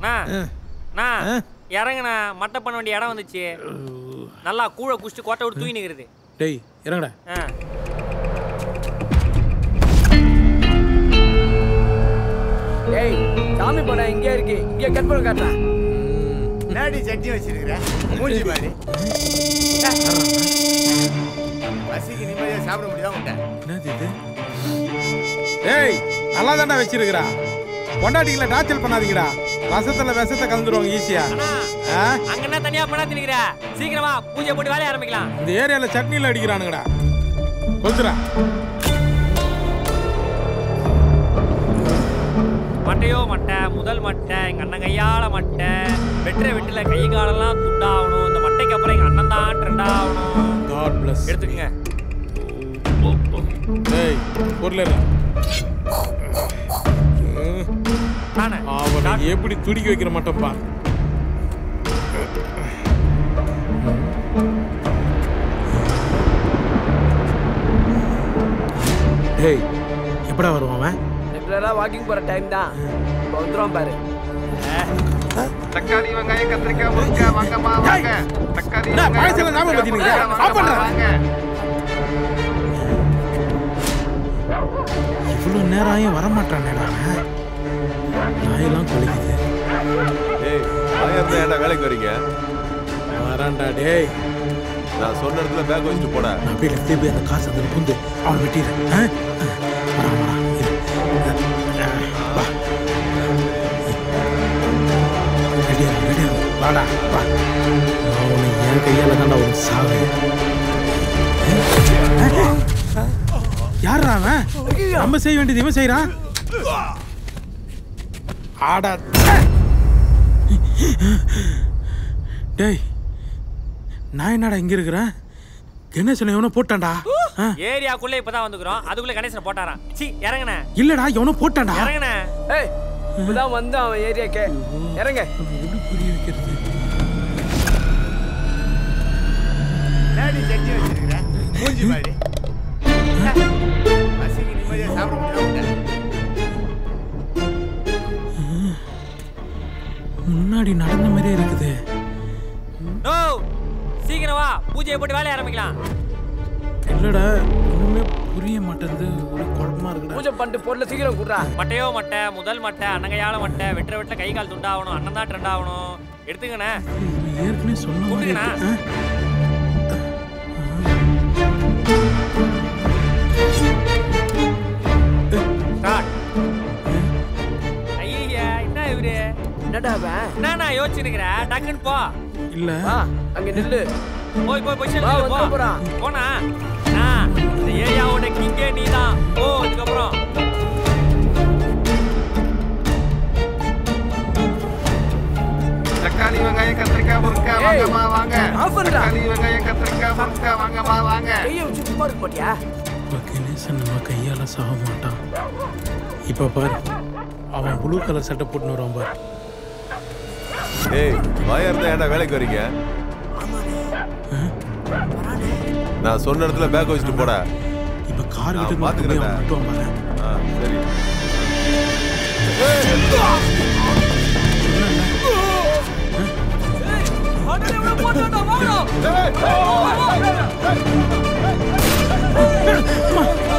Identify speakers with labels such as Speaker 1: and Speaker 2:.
Speaker 1: அண்ணா அண்ணா இறங்குண்ணா மட்டை பண்ண வேண்டிய இடம் வந்துச்சு நல்லா கூழ குடிச்சிட்டு கோட்டை விட்டு தூங்கி நிற்கிறது
Speaker 2: டேய் இறங்கடா
Speaker 1: ஆ
Speaker 3: ஏய் சாமி படம் இங்கே இருக்கு இங்கே கட் பண்ண காட்டுறேன்
Speaker 4: நேடி சட்னி வச்சிருக்கிற மூஞ்சி மாதிரி பசிக்கு நிம்மதியா சாப்பிட முடியாம விட்டேன்
Speaker 2: என்னது இது ஏய் நல்லா தாண்டா வச்சிருக்கிறா பொண்டாட்டிகளை டார்ச்சல் பண்ணாதீங்கடா ரசத்துல விஷத்தை கலந்துருவாங்க ஈஸியா ஆ?
Speaker 1: அங்க என்ன தனியா பண்ணா திணிக்கிற சீக்கிரமா பூஜை போட்டு வேலைய ஆரம்பிக்கலாம்
Speaker 2: இந்த ஏரியால சட்னில அடிக்கிறானுங்கடா கொளுத்துறா
Speaker 1: மட்டையோ மட்டை முதல் மட்டை எங்க அண்ணன் கையால மட்டை வெட்டுற வெட்டுல கை காலெல்லாம் துண்டாகணும் இந்த மட்டைக்கு அப்புறம் எங்க அண்ணன் தான் ட்ரெண்ட் ஆகணும்
Speaker 2: காட் பிளஸ்
Speaker 1: எடுத்துக்கங்க
Speaker 2: ஏய் பொருள்
Speaker 1: நானே
Speaker 2: அவனை எப்படி துடிக்க வைக்கிற மாட்டோம்பா டேய் எப்படா வருவான் அவன்
Speaker 3: ரெகுலரா வாக்கிங் போற டைம் தான் இப்போ வந்துருவான் பாரு
Speaker 5: தக்காளி வெங்காயம் கத்திரிக்காய் முருங்காய் வாங்கம்மா வாங்க தக்காளி
Speaker 2: என்ன, பழசெல்லாம் ஞாபகம் வச்சுக்கிறீங்க? சாப்பிடுறா. இவ்வளோ நேரம் ஆயும் வரமாட்டானேடா அவன். நாயெல்லாம் கொலைக்குது
Speaker 6: ஏய் ஆயிரம் ஏன்டா வேலைக்கு வரீங்க
Speaker 2: வரான்டா டேய்
Speaker 6: நான் சொன்ன இடத்துல பேக் வச்சுட்டு போட
Speaker 2: நான் போய் லெஃப்டே போய் அந்த காசு அதில் புந்து அவனை வெட்டிடுறேன் ஆ? வரா வரா இரு. வா ரெடியா ரெடியா வாடா வா நான் உன்னை என் கையால் தான்டா ஒரு சாவு யாரா அவன் நம்ம செய்ய வேண்டியது இவன் செய்யறான் ஆடா டேய் நான் என்னடா இங்க இருக்கிறேன் கணேசனை எவனோ போட்டான்டா ஆ,
Speaker 1: ஏரியாக்குள்ள இப்பதான் வந்துக்கிறோம் அதுக்குள்ள கணேசனை போட்டாராம் சி இறங்குனே
Speaker 2: இல்லடா எவனோ போட்டான்டா
Speaker 1: இறங்குனே
Speaker 3: ஏய் இப்பதான் வந்து அவன் ஏரியாக்கே இறங்க
Speaker 2: எப்படி புரிய வைக்கிறது
Speaker 4: நேடி சட்னி வச்சிருக்கிற மூஞ்சி மாதிரி பசிக்கு நிம்மதியா சாப்பிட முடியாம விட்டேன்
Speaker 2: முன்னாடி நடந்த மாதிரியே இருக்குது
Speaker 1: நோ சீக்கிரம் வா பூஜையை போட்டு வேலைய ஆரம்பிக்கலாம்
Speaker 2: இல்லடா ஒண்ணுமே புரிய மாட்டேங்குது ஒரு குழப்பமா இருக்குடா
Speaker 3: பூஜை பண்ணிட்டு பொருளை சீக்கிரம் கூடுறா
Speaker 1: மட்டையோ மட்டை முதல் மட்டை அண்ணன் கையால மட்டை வெட்டுற வெட்டுல கை கால் துண்டாகணும் அண்ணன் தான் ட்ரெண்ட் ஆகணும் எடுத்துக்கண்ணே
Speaker 2: இவன் ஏற்கனவே சொன்ன மாதிரி
Speaker 1: கூட்டுக்கண்ணா.
Speaker 2: இருக்கு. ஆ?
Speaker 1: ஸ்டார்ட் ஐயா என்ன இவரு
Speaker 3: என்னடா அவன்
Speaker 1: என்னண்ணா யோசிச்சுருக்கிற டக்குன்னு போ
Speaker 2: இல்ல
Speaker 3: வா அங்க நில்லு
Speaker 1: போய் போய்
Speaker 3: வா,
Speaker 1: பொசிஷன் போ
Speaker 3: வந்துட போறான்.
Speaker 1: போனா ஆ, இந்த ஏரியாவோட கிங்கே நீதான் போ இதுக்கப்புறம்
Speaker 5: தக்காளி வெங்காயம் கத்திரிக்காய் முருங்காய்
Speaker 3: ஏய்,
Speaker 5: வாங்கம்மா வாங்க
Speaker 3: ஆஃப் பண்ணுடா.
Speaker 5: தக்காளி வெங்காயம் கத்திரிக்காய் முருங்காய் வாங்கம்மா வாங்க
Speaker 3: கையை வச்சு சும்மா இருக்க மாட்டியா
Speaker 2: இப்ப கணேசன் நம்ம கையால சாக மாட்டான் இப்ப பாரு அவன் ப்ளூ கலர் சட்டை போட்டுன்னு வருவான் பாரு
Speaker 6: ஏய் ஆயிரம் ஏன்டா வேலைக்கு வரீங்க நான் சொன்ன இடத்துல பேக் வச்சுட்டு போட
Speaker 2: இப்ப கார்
Speaker 6: நான்
Speaker 2: கிட்ட மட்டும் போய்
Speaker 6: பாத்துக்கிறேன்டா.
Speaker 2: அவன் மட்டும் பாரு
Speaker 6: ஆ சரி
Speaker 2: அம்மா,